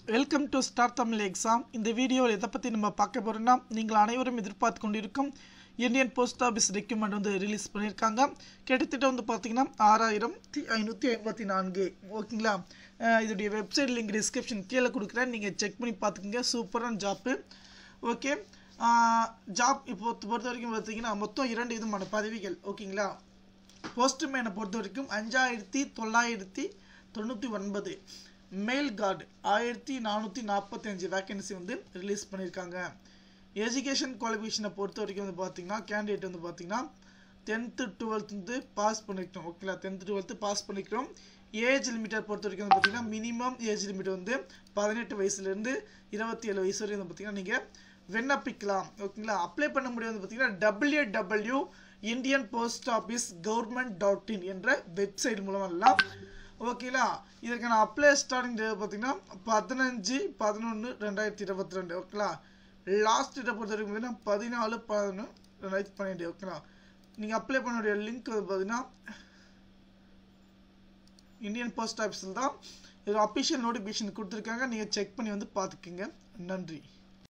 welcome to star Tamil exam இந்த வீடியோவில் எதை பற்றி நம்ம பார்க்க போகிறோம்னா நீங்கள் அனைவரும் எதிர்பார்த்து கொண்டிருக்கும் இந்தியன் போஸ்ட் ஆஃபீஸ் ரெக்யூமெண்ட் வந்து ரிலீஸ் பண்ணியிருக்காங்க கிட்டத்தட்ட வந்து பார்த்தீங்கன்னா ஆறாயிரத்தி ஐநூற்றி ஐம்பத்தி நான்கு ஓகேங்களா அஹ் இதோடைய வெப்சைட் லிங்க் டிஸ்கிரிப்ஷன் கீழே கொடுக்குறேன் நீங்கள் செக் பண்ணி பார்த்துக்கோங்க சூப்பரான ஜாப்பு ஓகே ஜாப் இப்போ பொறுத்த வரைக்கும் பார்த்தீங்கன்னா மொத்தம் இரண்டு விதமான பதவிகள் ஓகேங்களா போஸ்ட்மேனை பொறுத்த வரைக்கும் அஞ்சாயிரத்தி தொள்ளாயிரத்தி தொண்ணூற்றி ஒன்பது மெயில் கார்டு ஆயிரத்தி நானூற்றி நாற்பத்தஞ்சு வேக்கன்சி வந்து ரிலீஸ் பண்ணியிருக்காங்க எஜுகேஷன் குவாலிஃபிகேஷனை பொறுத்த வரைக்கும் வந்து பார்த்தீங்கன்னா கேண்டிடேட் வந்து பார்த்தீங்கன்னா டென்த்து டுவெல்த் வந்து பாஸ் பண்ணிக்கிறோம் ஓகேங்களா டென்த்து டுவெல்த்து பாஸ் பண்ணிக்கிறோம் ஏஜ் லிமிட்டை பொறுத்த வரைக்கும் வந்து பார்த்தீங்கன்னா மினிமம் ஏஜ் லிமிட் வந்து பதினெட்டு வயசுலேருந்து இருபத்தி ஏழு வயசு வரையும் வந்து பார்த்தீங்கன்னா நீங்கள் விண்ணப்பிக்கலாம் ஓகேங்களா அப்ளை பண்ண முடியாது பார்த்தீங்கன்னா W W Indian post office government dot in என்ற வெப்சைட் மூலமெல்லாம் ஓகேங்களா இதற்கான அப்ளை ஸ்டார்டிங் டேட் பார்த்தீங்கன்னா பதினஞ்சு பதினொன்று ரெண்டாயிரத்தி இருபத்தி ரெண்டு ஓகேங்களா லாஸ்ட் டேட்டை பொறுத்த வரைக்கும் பார்த்தீங்கன்னா பதினாலு பதினொன்று ரெண்டாயிரத்தி பன்னெண்டு ஓகேங்களா நீங்கள் அப்ளை பண்ண வேண்டிய லிங்க் வந்து பார்த்தீங்கன்னா இந்தியன் போஸ்ட் ஆஃபீஸில் தான் இது அஃபிஷியல் நோட்டிஃபிகேஷன் கொடுத்துருக்காங்க நீங்கள் செக் பண்ணி வந்து பார்த்துக்குங்க நன்றி